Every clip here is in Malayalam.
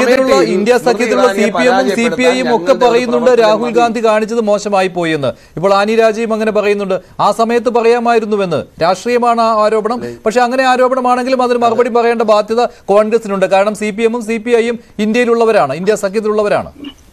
സഖ്യത്തിലുള്ള അമേഠിയിൽ ഇന്ത്യ സഖ്യത്തിലുള്ള സി സ്മൃതി പി എമ്മും സി പി ഐയും ഒക്കെ ഞങ്ങളുടെ പറയുന്നുണ്ട് പ്രവർത്തനം രാഹുൽ മതി. ഗാന്ധി കാണിച്ചത് മോശമായി പോയി എന്ന് ഇപ്പോൾ ആനി രാജയും അങ്ങനെ പറയുന്നുണ്ട് ആ സമയത്ത് പറയാമായിരുന്നുവെന്ന് രാഷ്ട്രീയമാണ് ആ ആരോപണം പക്ഷെ അങ്ങനെ ആരോപണമാണെങ്കിലും അതിന് മറുപടി പറയേണ്ട ബാധ്യത കോൺഗ്രസിനുണ്ട് കാരണം സി പി എമ്മും സി പി ഐയും ഇന്ത്യയിലുള്ളവരാണ് ഇന്ത്യ സഖ്യത്തിലുള്ളവരാണ്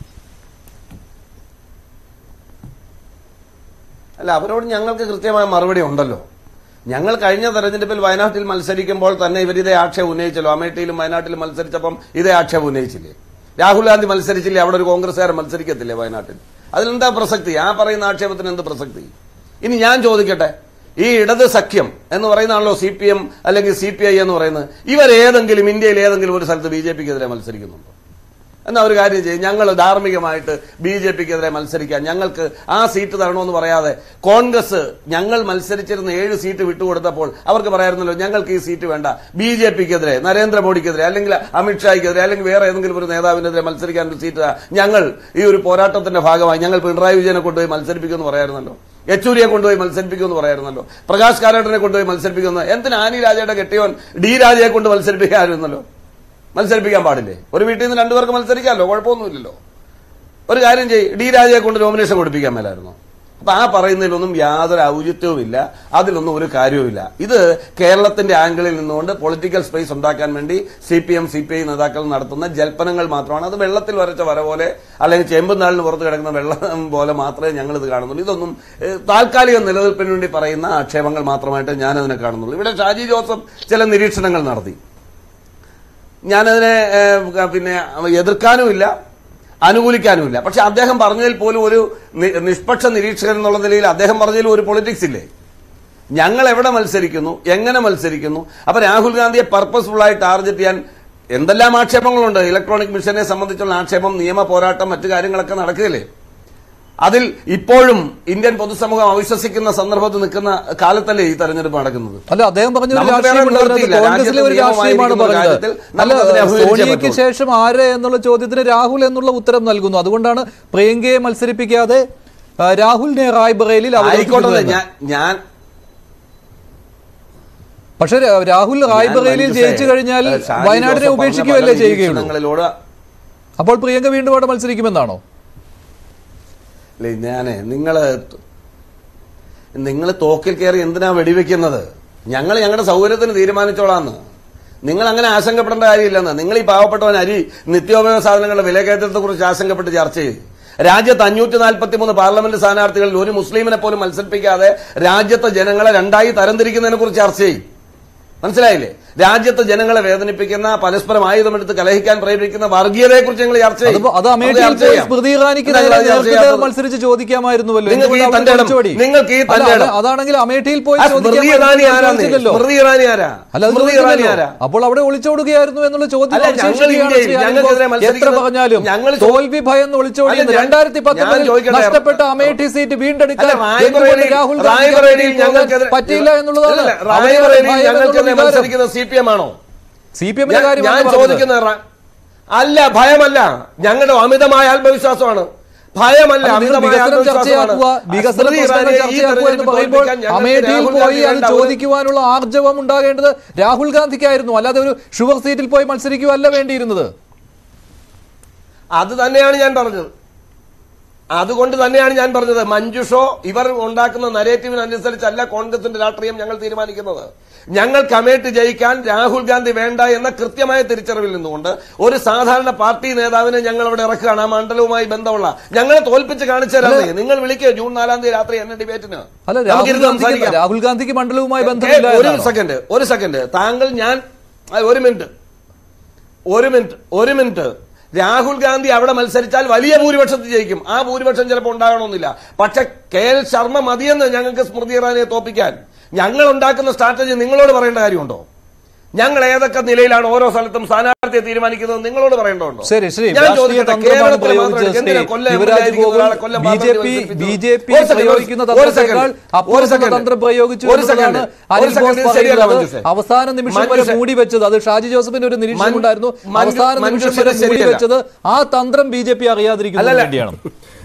അല്ല അവരോട് ഞങ്ങൾക്ക് കൃത്യമായ മറുപടി ഉണ്ടല്ലോ ഞങ്ങൾ കഴിഞ്ഞ തെരഞ്ഞെടുപ്പിൽ വയനാട്ടിൽ മത്സരിക്കുമ്പോൾ തന്നെ ഇവർ ഇതേ ആക്ഷേപം ഉന്നയിച്ചല്ലോ അമേഠിയിലും വയനാട്ടിലും മത്സരിച്ചപ്പം ഇതേ ആക്ഷേപം ഉന്നയിച്ചില്ലേ രാഹുൽ ഗാന്ധി മത്സരിച്ചില്ലേ അവിടെ ഒരു കോൺഗ്രസ്സുകാരൻ മത്സരിക്കത്തില്ലേ വയനാട്ടിൽ അതിലെന്താ പ്രസക്തി ആ പറയുന്ന ആക്ഷേപത്തിന് എന്ത് പ്രസക്തി ഇനി ഞാൻ ചോദിക്കട്ടെ ഈ ഇടത് സഖ്യം എന്ന് പറയുന്നതാണല്ലോ സി പി എം അല്ലെങ്കിൽ സി പി ഐ എന്ന് പറയുന്നത് ഇവരേതെങ്കിലും ഇന്ത്യയിൽ ഏതെങ്കിലും ഒരു സ്ഥലത്ത് ബി ജെ പിക്കെതിരെ മത്സരിക്കുന്നുണ്ടോ എന്നാ ഒരു കാര്യം ചെയ്യും ഞങ്ങൾ ധാർമ്മികമായിട്ട് ബി ജെ പിക്കെതിരെ മത്സരിക്കാൻ ഞങ്ങൾക്ക് ആ സീറ്റ് തരണമെന്ന് പറയാതെ കോൺഗ്രസ് ഞങ്ങൾ മത്സരിച്ചിരുന്ന ഏഴ് സീറ്റ് വിട്ടുകൊടുത്തപ്പോൾ അവർക്ക് പറയായിരുന്നല്ലോ ഞങ്ങൾക്ക് ഈ സീറ്റ് വേണ്ട ബി ജെ പിക്കെതിരെ നരേന്ദ്രമോദിക്കെതിരെ അല്ലെങ്കിൽ അമിത്ഷായ്ക്കെതിരെ അല്ലെങ്കിൽ വേറെ ഏതെങ്കിലും ഒരു നേതാവിനെതിരെ മത്സരിക്കാൻ ഒരു സീറ്റ് താ. ഞങ്ങൾ ഈ ഒരു പോരാട്ടത്തിന്റെ ഭാഗമായി ഞങ്ങൾ പിണറായി വിജയനെ കൊണ്ടുപോയി മത്സരിപ്പിക്കുമെന്ന് പറയായിരുന്നല്ലോ യെച്ചൂരിയെ കൊണ്ടുപോയി മത്സരിപ്പിക്കുമെന്ന് പറയായിരുന്നല്ലോ പ്രകാശ് കാരാട്ടിനെ കൊണ്ടുപോയി മത്സരിപ്പിക്കുമെന്ന് എന്തിനാ ആനി രാജയുടെ കെട്ടിയവൻ ഡി രാജയെ കൊണ്ട് മത്സരിപ്പിക്കാമായിരുന്നല്ലോ മത്സരിപ്പിക്കാൻ പാടില്ലേ ഒരു വീട്ടിൽ നിന്ന് രണ്ടുപേർക്ക് മത്സരിക്കാമല്ലോ കുഴപ്പമൊന്നുമില്ലല്ലോ ഒരു കാര്യം ചെയ്യ് ഡി രാജയെ കൊണ്ട് നോമിനേഷൻ കൊടുപ്പിക്കാൻ മേലായിരുന്നു അപ്പൊ ആ പറയുന്നതിലൊന്നും യാതൊരു ഔചിത്യവുമില്ല അതിലൊന്നും ഒരു കാര്യവുമില്ല ഇത് കേരളത്തിന്റെ ആംഗിളിൽ നിന്നുകൊണ്ട് പൊളിറ്റിക്കൽ സ്പേസ് ഉണ്ടാക്കാൻ വേണ്ടി C P M C P I നേതാക്കൾ നടത്തുന്ന ജൽപ്പനങ്ങൾ മാത്രമാണ് അത് വെള്ളത്തിൽ വരച്ച വര പോലെ അല്ലെങ്കിൽ ചെമ്പുനാളിന് പുറത്ത് കിടക്കുന്ന വെള്ളം പോലെ മാത്രമേ ഞങ്ങൾ ഇത് കാണുന്നുള്ളൂ ഇതൊന്നും ഏഹ്, താൽക്കാലിക നിലനിൽപ്പിന് വേണ്ടി പറയുന്ന ആക്ഷേപങ്ങൾ മാത്രമായിട്ട് ഞാൻ അതിനെ കാണുന്നുള്ളൂ ഇവിടെ ഷാജി ജോസഫ് ചില നിരീക്ഷണങ്ങൾ നടത്തി ഞാനതിനെ ഏഹ്, പിന്നെ എതിർക്കാനുമില്ല അനുകൂലിക്കാനുമില്ല പക്ഷെ അദ്ദേഹം പറഞ്ഞതിൽ പോലും ഒരു നി- നിഷ്പക്ഷ നിരീക്ഷകൻ എന്നുള്ള നിലയിൽ അദ്ദേഹം പറഞ്ഞതിൽ ഒരു പൊളിറ്റിക്സ് ഇല്ലേ ഞങ്ങൾ എവിടെ മത്സരിക്കുന്നു എങ്ങനെ മത്സരിക്കുന്നു അപ്പൊ രാഹുൽ ഗാന്ധിയെ പർപ്പസ്ഫുള്ളായി ടാർഗറ്റ് ചെയ്യാൻ എന്തെല്ലാം ആക്ഷേപങ്ങളുണ്ട് ഇലക്ട്രോണിക് മിഷനെ സംബന്ധിച്ചുള്ള ആക്ഷേപം നിയമ പോരാട്ടം മറ്റു കാര്യങ്ങളൊക്കെ നടക്കുകയല്ലേ അതിൽ ഇപ്പോഴും ഇന്ത്യൻ പൊതുസമൂഹം അവിശ്വസിക്കുന്ന സന്ദർഭത്തിൽ നിൽക്കുന്ന കാലത്തല്ലേ ഈ തെരഞ്ഞെടുപ്പ് നടക്കുന്നത് അല്ല അദ്ദേഹം പറഞ്ഞ ഒരു നമുക്ക് വേറെ രാഷ്ട്രീയമുണ്ട് അതിനകത്ത് നിവൃത്തിയില്ല. കോൺഗ്രസിലെ ഒരു രാജ്യത്ത് രാഷ്ട്രീയമാണ് നിയമമായിരിക്കുന്ന പറഞ്ഞത് കാര്യത്തിൽ അല്ല നമുക്കതിനെ അഭിമുഖീകരിച്ചേ സോണിയയ്ക്ക് പറ്റൂ. ശേഷം ആര് എന്നുള്ള ചോദ്യത്തിന് രാഹുൽ എന്നുള്ള ഉത്തരം നൽകുന്നു അതുകൊണ്ടാണ് പ്രിയങ്കയെ മത്സരിപ്പിക്കാതെ ആ, രാഹുലിനെ റായ്ബറേലിൽ ആയിക്കോട്ടെ അവതരിപ്പിക്കുന്നത് ഞാൻ ഞാൻ പക്ഷെ രാ- രാഹുൽ റായ്ബറേലിയിൽ ഞാൻ ജയിച്ചു കഴിഞ്ഞാൽ ഷാജി ജോസഫ് വയനാടിനെ പറഞ്ഞ ഉപേക്ഷിക്കുകയല്ലേ പല ചെയ്യുകയുള്ളൂ നിരീക്ഷണങ്ങളിലൂടെ അപ്പോൾ പ്രിയങ്ക വീണ്ടും അവിടെ മത്സരിക്കുമെന്നാണോ അല്ലേ ഞാനേ നിങ്ങള് നിങ്ങൾ തോക്കിൽ കയറി എന്തിനാ വെടിവെക്കുന്നത് ഞങ്ങൾ ഞങ്ങളുടെ സൗകര്യത്തിന് തീരുമാനിച്ചോളാന്ന് നിങ്ങൾ അങ്ങനെ ആശങ്കപ്പെടേണ്ട കാര്യമില്ലെന്ന് നിങ്ങൾ ഈ പാവപ്പെട്ടവൻ അരി നിത്യോപയോഗ സാധനങ്ങളുടെ വിലക്കയറ്റത്തെ കുറിച്ച് ആശങ്കപ്പെട്ട് ചർച്ച ചെയ്തു രാജ്യത്ത് അഞ്ഞൂറ്റി നാൽപ്പത്തി മൂന്ന് പാർലമെന്റ് സ്ഥാനാർത്ഥികളിൽ ഒരു മുസ്ലിമിനെ പോലും മത്സരിപ്പിക്കാതെ രാജ്യത്തെ ജനങ്ങളെ രണ്ടായി തരംതിരിക്കുന്നതിനെ കുറിച്ച് ചർച്ച ചെയ്യും മനസ്സിലായില്ലേ രാജ്യത്തെ ജനങ്ങളെ വേദനിപ്പിക്കുന്ന പരസ്പരം ആയുധമെടുത്ത് കലഹിക്കാൻ പ്രേരിപ്പിക്കുന്ന വർഗീയതയെ കുറിച്ച് ഞങ്ങൾ ചർച്ച ചെയ്യും അതിപ്പോ അത് നമുക്ക് അമേഠിയിൽ ചർച്ച പോയി ചെയ്യാം. സ്മൃതി ഇറാനിക്ക് എന്താ നേരെ ചർച്ച നേർക്കുനേർ ചെയ്യാത്തത്? മത്സരിച്ച് ചോദിക്കാമായിരുന്നുവല്ലോ നിങ്ങൾക്ക് ഈ എന്തുകൊണ്ട് തന്റെ അവിടെ ഇടം- ഒളിച്ചോടി? നിങ്ങൾക്ക് ഈ അല്ല, തന്റെ അത് ഇടം. അതാണെങ്കിൽ അമേഠിയിൽ പോയി ആ സ്മൃതി ഇറാനി ചോദിക്കാമായിരുന്നു ആരാന്ന് ചോദിച്ചില്ലല്ലോ. സ്മൃതി ഇറാനി ആരാ അല്ല അത് സ്മൃതി ഇറാനി ചോദിച്ചില്ലല്ലോ. ആരാ അപ്പോൾ അവിടെ ഒളിച്ചോടുകയായിരുന്നു എന്നുള്ള ചോദ്യം അല്ല, ഞങ്ങൾ അവശേഷിക്കുകയാണ് ഇന്ത്യയിൽ ശ്രീ ഞങ്ങൾക്കെതിരെ അനുഭവ്. എത്ര മത്സരിക്കുന്നത് പറഞ്ഞാലും ഞങ്ങൾ ചോ- തോൽവി ഭയന്ന് ഒളിച്ചോടിയെന്ന് അല്ല, ഞാൻ- രണ്ടായിരത്തി ഞാൻ പത്തൊമ്പതിൽ ചോദിക്കട്ടെ. നഷ്ടപ്പെട്ട അമേഠി സീറ്റ് വീണ്ടെടുക്കാൻ അല്ല, റായ്ബറേലിയിൽ- എന്തുകൊണ്ട് രാഹുൽ ഗാന്ധിക്ക് റായ്ബറേലിയിൽ പോകാൻ ഞങ്ങൾക്കെതിരെ പറ്റിയില്ല എന്നുള്ളതാണ് അല്ല, അവരുടെ റായ്ബറേലിയിൽ ഭയം എന്നുള്ള ഞങ്ങൾക്കെതിരെ വികാരം. മത്സരിക്കുന്ന സി പി എം ആണോ സി പി എമ്മിന്റെ ഞാൻ- കാര്യം ഞാൻ ചോദിക്കുന്ന റ- അല്ല ഭയമല്ല ഞങ്ങളുടെ അമിതമായ ആത്മവിശ്വാസമാണ് ഭയമല്ല അത് നിങ്ങൾ അമിതമായ വികസനം ചർച്ചയാക്കുക ആത്മവിശ്വാസമാണ് വികസന സ്മൃതി പ്രശ്നങ്ങൾ ഇറാനിയെ ഈ ചർച്ചയാക്കുക എന്ന് തെരഞ്ഞെടുപ്പിൽ പറയുമ്പോൾ തോൽപ്പിക്കാൻ ഞങ്ങൾക്ക് അമേഠിയിൽ രാഹുൽ പോയി ഗാന്ധി അത് വേണ്ട. ഒരു- ചോദിക്കുവാനുള്ള ആർജവം ഉണ്ടാകേണ്ടത് രാഹുൽ ഗാന്ധിക്കായിരുന്നു അല്ലാതെ ഒരു ഷുഗർ സീറ്റിൽ പോയി മത്സരിക്കുകയല്ല വേണ്ടിയിരുന്നത് അത് തന്നെയാണ് ഞാൻ പറഞ്ഞത് അതുകൊണ്ട് തന്നെയാണ് ഞാൻ പറഞ്ഞത് മഞ്ജുഷോ ഇവർ ഉണ്ടാക്കുന്ന നരേറ്റീവിനനുസരിച്ചല്ല കോൺഗ്രസിന്റെ രാഷ്ട്രീയം ഞങ്ങൾ തീരുമാനിക്കുന്നത് ഞങ്ങൾ കമേറ്റ് ജയിക്കാൻ രാഹുൽ ഗാന്ധി വേണ്ട എന്ന കൃത്യമായ തിരിച്ചറിവിൽ നിന്നുകൊണ്ട് ഒരു സാധാരണ പാർട്ടി നേതാവിനെ ഞങ്ങൾ അവിടെ ഇറക്കുകയാണ് ആ മണ്ഡലവുമായി ബന്ധമുള്ള ഞങ്ങളെ തോൽപ്പിച്ച് കാണിച്ചു തരാമേ നിങ്ങൾ വിളിക്കുക ജൂൺ നാലാം തീയതി രാത്രി എന്നെ ഡിബേറ്റിന് അല്ല രാഹുൽ നമുക്കിരുന്ന് ഗാന്ധിക്ക് സംസാരിക്കാം രാഹുൽ ഗാന്ധിക്ക് മണ്ഡലവുമായി ഏ, ബന്ധമില്ല ഒരു എന്നാണോ? സെക്കൻഡ് ഒരു സെക്കൻഡ് താങ്കൾ ഞാൻ ആ, ഒരു മിനിറ്റ് ഒരു മിനിറ്റ് ഒരു മിനിറ്റ് രാഹുൽ ഗാന്ധി അവിടെ മത്സരിച്ചാൽ വലിയ ഭൂരിപക്ഷത്തിൽ ജയിക്കും ആ ഭൂരിപക്ഷം ചിലപ്പോൾ ഉണ്ടാകണമെന്നില്ല പക്ഷെ കെ എൽ ശർമ്മ മതിയെന്ന് ഞങ്ങൾക്ക് സ്മൃതി ഇറാനിയെ തോപ്പിക്കാൻ ഞങ്ങൾ ഉണ്ടാക്കുന്ന സ്ട്രാറ്റജി നിങ്ങളോട് പറയേണ്ട കാര്യമുണ്ടോ ഞങ്ങൾ ഏതൊക്കെ നിലയിലാണ് ഓരോ സ്ഥലത്തും സ്ഥാനാർത്ഥിയെ തീരുമാനിക്കുന്നത് നിങ്ങളോട് പറയേണ്ടതുണ്ടോ ശരി ശരി ഞാൻ രാഷ്ട്രീയ ചോദിക്കട്ടെ, തന്ത്രമാണ് കേരളത്തിൽ പ്രയോഗിച്ചത് മാത്രമല്ല, ശ്രീ എന്തിനാ കൊല്ലം യുവരാജ് എംപിയായിരിക്കുന്ന ഗോകുൽ ഒരാളെ കൊല്ലം ബി ജെ പാർലമെന്റിൽ പി മത്സരിപ്പിച്ചു? ബി ജെ പി ഒരു second, പ്രയോഗിക്കുന്ന ഒരു second, തന്ത്രത്തെക്കാൾ ഒരു അപ്പുറത്തുള്ള second, തന്ത്രം പ്രയോഗിച്ചു ഒരു second, എന്നുള്ളതാണ് അനിൽ ഒരു second, ബോസ് ഇത് ശരിയല്ല പറയുന്നത് മഞ്ജുഷേ. അവസാന നിമിഷം വരെ മഞ്ജുഷേ. മൂടി വെച്ചത് അത് ഷാജി ജോസഫിന്റെ ഒരു നിരീക്ഷണം മഞ്ജു- ഉണ്ടായിരുന്നു മഞ്ജു- അവസാന നിമിഷം മഞ്ജുഷേ വരെ മൂടി ശരിയല്ല. വെച്ചത് ആ തന്ത്രം ബി ജെ പി അറിയാതിരിക്കുന്നതിന് അല്ലല്ല. വേണ്ടിയാണ്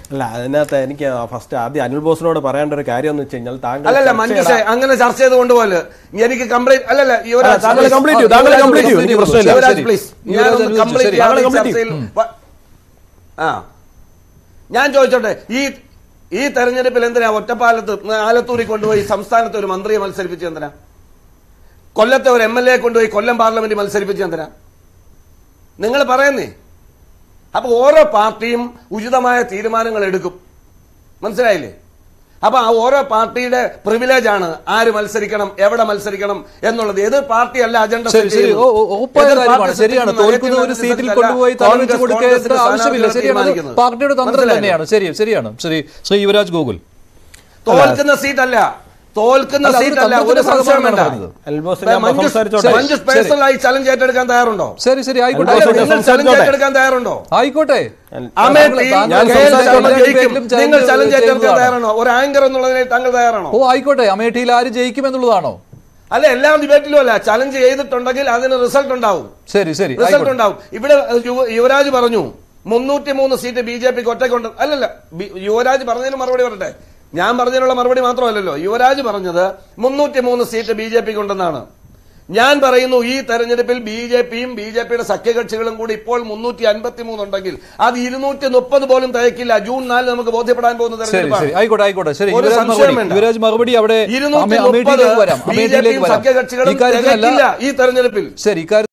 അല്ല അതിനകത്ത് എനിക്ക് ഫസ്റ്റ് ആദ്യം അനിൽ ബോസിനോട് പറയേണ്ട ഒരു കാര്യം എന്ന് വെച്ച് കഴിഞ്ഞാൽ താങ്കൾ അല്ലല്ല ചർച്ചയുടെ- മഞ്ജുഷ അങ്ങനെ ചർച്ച ചെയ്ത് കൊണ്ടുപോലെ എനിക്ക് കംപ്ലീറ്റ് അല്ലല്ല അല്ല, യുവരാജ് താങ്കൾ please. complete ചെയ്യൂ, താങ്കൾ യുവരാജ് complete ചെയ്യൂ, ശരി, എനിക്ക് പ്രശ്നമില്ല. യുവരാജ് ശരി. പ്ലീസ് യുവരാജ് ഞാനൊന്ന് അനുവദിച്ചു, കംപ്ലീറ്റ് ശരി. ചെയ്യാം താങ്കൾ ഈ complete ചർച്ചയിൽ വ- ആ ഞാൻ ചോദിച്ചോട്ടെ ഈ ഈ തെരഞ്ഞെടുപ്പിൽ എന്തിനാ ഒറ്റപ്പാലത്ത് ആലത്തൂരിൽ കൊണ്ടുപോയി സംസ്ഥാനത്ത് ഒരു മന്ത്രിയെ മത്സരിപ്പിച്ച് എന്തിനാ കൊല്ലത്തെ ഒരു എം എൽ എ കൊണ്ടുപോയി കൊല്ലം പാർലമെന്റ് മത്സരിപ്പിച്ച് എന്തിനാ നിങ്ങൾ പറയുന്നേ അപ്പൊ ഓരോ പാർട്ടിയും ഉചിതമായ തീരുമാനങ്ങൾ എടുക്കും മനസ്സിലായില്ലേ അപ്പൊ ആ ഓരോ പാർട്ടിയുടെ പ്രിവിലേജ് ആണ് ആര് മത്സരിക്കണം എവിടെ മത്സരിക്കണം എന്നുള്ളത് ഏത് പാർട്ടി അല്ല അജണ്ട ശരി ശരി ഓ, ഓ, ഉറപ്പായ കാര്യമാണ് ശരിയാണ് തോൽക്കുന്ന ഒരു സീറ്റിൽ കൊണ്ടുപോയി തലവെച്ച് കൊടുക്കേണ്ട ആവശ്യമില്ല ശരിയാണ് അത് പാർട്ടിയുടെ തന്ത്രം തന്നെയാണ് ശരി ശരിയാണ് ശരി ശ്രീ യുവരാജ് ഗോകുൽ തോൽക്കുന്ന സീറ്റ് അല്ല തോൽക്കുന്ന അല്ല, സീറ്റ് അത് അല്ല ഒരു തന്ത്രത്തിന്റെ സംശയം വേണ്ട ഭാഗമാണെന്ന് പറഞ്ഞത്. അനിൽ ബോസ് ഞാൻ മഞ്ജുസ് സംസാരിച്ചോട്ടെ മഞ്ജുസ് പേഴ്സണലായി ചലഞ്ച് ഏറ്റെടുക്കാൻ തയ്യാറുണ്ടോ ശരി ശരി ആയിക്കോട്ടെ അല്ല, അല്ല, ആയിക്കോട്ടെ. നിങ്ങൾ ചലഞ്ച് ഏറ്റെടുക്കാൻ തയ്യാറുണ്ടോ ആയിക്കോട്ടെ അമേഠിയിൽ ഞാൻ കെ എൽ സംസാരിച്ച ശർമ്മ എല്ലാ ജയിക്കും ഡിബേറ്റിലും നിങ്ങൾ ചലഞ്ച് ചലഞ്ച് ഏറ്റെടുക്കാൻ ചെയ്യുന്നതാണ്. തയ്യാറാണോ ഒരു ആങ്കർ എന്നുള്ളതിനെ താങ്കൾ തയ്യാറാണോ ഓ ആയിക്കോട്ടെ അമേഠിയിൽ ആര് ജയിക്കുമെന്നുള്ളതാണോ അല്ല എല്ലാ ഡിബേറ്റിലും അല്ല ചലഞ്ച് ചെയ്തിട്ടുണ്ടെങ്കിൽ അതിന് റിസൾട്ട് ഉണ്ടാവും ശരി ശരി റിസൾട്ട് ആയിക്കോട്ടെ ഉണ്ടാവും ഇവിടെ യുവ- യുവരാജ് പറഞ്ഞു മുന്നൂറ്റി മൂന്ന് സീറ്റ് ബി ജെ പിക്ക് ഒറ്റക്കൊണ്ട് അല്ലല്ല ബി- യുവരാജ് പറഞ്ഞതിന് മറുപടി പറയട്ടെ ഞാൻ പറഞ്ഞതിനുള്ള മറുപടി മാത്രമല്ലല്ലോ യുവരാജ് പറഞ്ഞത് മുന്നൂറ്റി മൂന്ന് സീറ്റ് ബി ജെ പിക്ക് ഉണ്ടെന്നാണ് ഞാൻ പറയുന്നു ഈ തെരഞ്ഞെടുപ്പിൽ ബി ജെ പിയും ബി ജെ പിയുടെ സഖ്യകക്ഷികളും കൂടി ഇപ്പോൾ മുന്നൂറ്റി അൻപത്തി മൂന്നുണ്ടെങ്കിൽ അത് ഇരുന്നൂറ്റി മുപ്പത് പോലും തയ്ക്കില്ല ജൂൺ നാലിന് നമുക്ക് ബോധ്യപ്പെടാൻ പോകുന്ന ശരി ശരി തെരഞ്ഞെടുപ്പാണ് ആയിക്കോട്ടെ ആയിക്കോട്ടെ ശരി ഒരു യുവരാജ് സംശയം മറുപടി വേണ്ട. യുവരാജ് മറുപടി അവിടെ ഇരുന്നൂറ്റി അമേ- മുപ്പത് അമേഠിയിലേക്ക് വരാം ബി ജെ അമേഠിയിലേക്ക് പിയും വരാം സഖ്യകക്ഷികളും ഇക്കാര്യത്തിലല്ല തികക്കില്ല ഈ തെരഞ്ഞെടുപ്പിൽ ശരി ഇക്കാര്യത്തിൽ